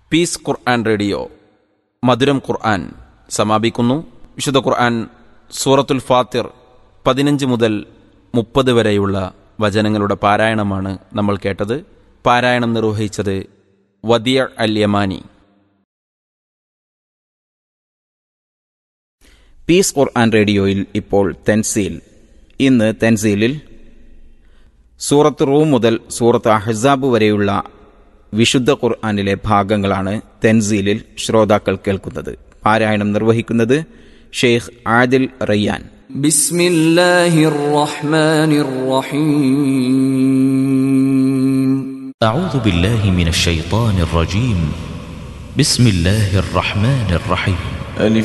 piece ഖുർആൻ radio മധുരം ഖുർആൻ സമാപിക്കുന്നു വിശുദ്ധ ഖുർആൻ സൂറത്തുൽ ഫാത്തിർ പതിനഞ്ച് മുതൽ മുപ്പത് വരെയുള്ള വചനങ്ങളുടെ പാരായണമാണ് നമ്മൾ കേട്ടത് പാരായണം നിർവഹിച്ചത് വദിയ അൽ യമാനി പീസ് ഖുർആൻ റേഡിയോയിൽ ഇപ്പോൾ തെൻസീൽ ഇന്ന് തെൻസീലിൽ സൂറത്ത് റൂം മുതൽ സൂറത്ത് അഹ്സാബ് വരെയുള്ള വിശുദ്ധ ഖുർആനിലെ ഭാഗങ്ങളാണ് തെൻസീലിൽ ശ്രോതാക്കൾ കേൾക്കുന്നത് പാരായണം നിർവഹിക്കുന്നത് ഷെയ്ഖ് ആദിൽ റയ്യാൻ بسم الله الرحمن الرحيم أعوذ بالله من الشيطان الرجيم بسم الله الرحمن الرحيم ألف